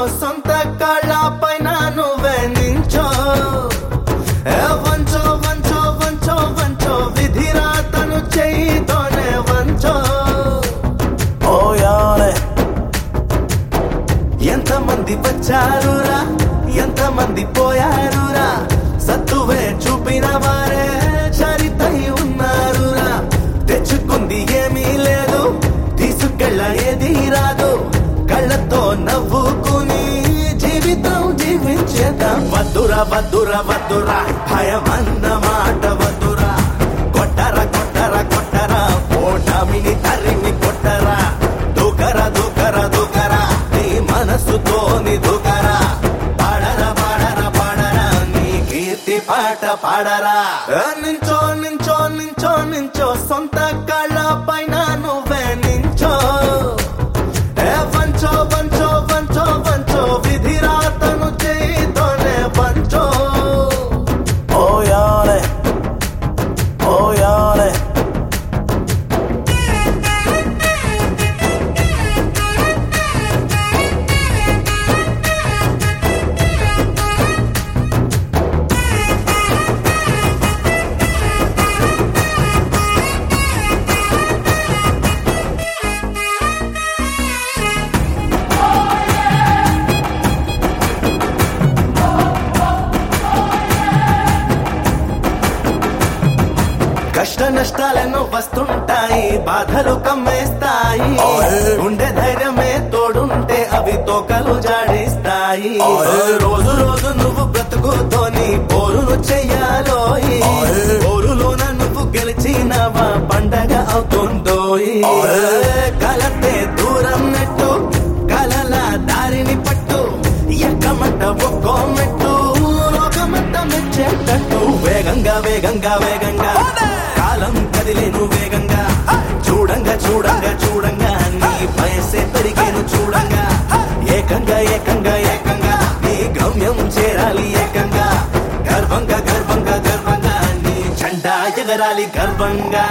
సొంత కాళ్ళ పైన నువ్వే నించో ఏ వంచో వంచో వంచో వంచో విధిరాతను చేయితోనే వంచో ఓయాలే ఎంతమంది వచ్చారురా ఎంతమంది పోయారురా సత్తువే చూపిన వారే చరితై ఉన్నారురా తెచ్చుకుంది ఏమీ లేదు తీసుకెళ్ళ ఏది రాదు కళ్ళతో నవ్వుకుని జీవితం జీవించేద్దాం వద్దురా వద్దురా వద్దురా భయమన్న మాట వద్దురా కొట్టరా కొట్టరా కొట్టరా ఓటమిని తరిమి కొట్టరా దూకరా దూకరా దూకరా నీ మనసుతోని దూకరా పాడరా పాడరా పాడరా నీ కీర్తి పాట పాడరా ఏ నించో నించో నించో నించో సొంత కాళ్ళ పైన నువ్వే నించో ఏ వంచో వంచో వంచో వంచో విధిరాతను చేయితోనే వంచో ఓయాలే ఓయాలే కష్ట నష్టాలను వస్తుంటాయి బాధలు కమ్మేస్తాయి ఆయ్. ఉండే ధైర్యమే తోడుంటే అవి తోకలు జాడిస్తాయి ఆయ్. రోజు రోజు నువ్వు బ్రతుకుతోని పోరును చెయ్యాలోయి ఆయ్. పోరులోన నువ్వు గెలిచినవా పండగ అవుతుందోయి ఆయ్. కలతే దూరం నెట్టు కలల దారిని పట్టు ఎక్కమంట ఒక్కో మెట్టు లోకమంతా మెచ్చేటట్టు వేగంగా వేగంగా వేగంగా కాలం కదిలేను వేగంగా చూడంగా చూడంగా చూడంగా నీ వయసే పెరిగేను చూడంగా ఏకంగా ఏకంగా ఏకంగా నీ గమ్యం చేరాలి ఏకంగా గర్వంగా గర్వంగా గర్వంగా నీ జెండా ఎగరాలి గర్వంగా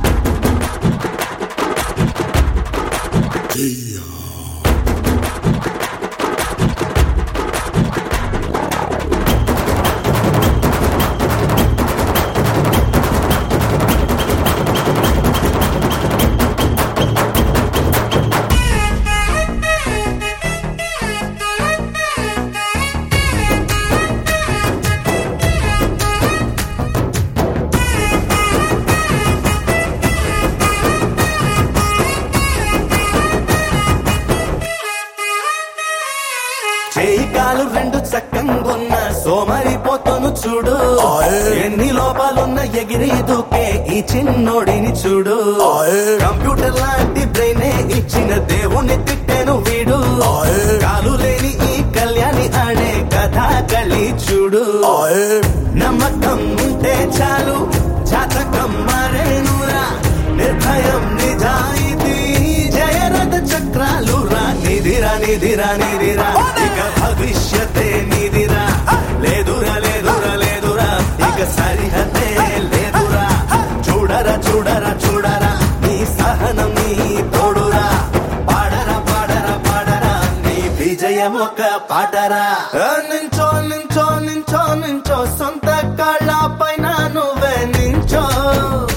చేయి కాలు రెండు చక్కంగున్న సోమరిపోతను చూడు ఆయ్. ఎన్ని లోపాలున్న ఎగిరి దూకే ఈ చిన్నోడిని చూడు ఆయ్. కంప్యూటర్ లాంటి బ్రెయినే ఇచ్చిన దేవుణ్ణి తిట్టాను వీడు ఆయ్. కాలు లేని ఈ కళ్యాణి ఆడే కథా కళి చూడు ఓయ్ నమ్మకం ఉంటే చాలు జాతకం మారేనురా నిర్భయం నిజాయితీ జయరథ చక్రాలు రా నిధిరా నిధిరా నిధిరా ఇక భవిష్యతే నిధిరా లేదురా లేదురా లేదురా ఇక సరిహద్దే లేదురా చూడరా చూడరా చూడరా నీ సహనం నీ తోడురా పాడరా పాడరా పాడరా నీ విజయం ఒక పాటరా ఆ, నించో నించో నించో నించో సొంత కాళ్ళ పైన నువ్వే నించో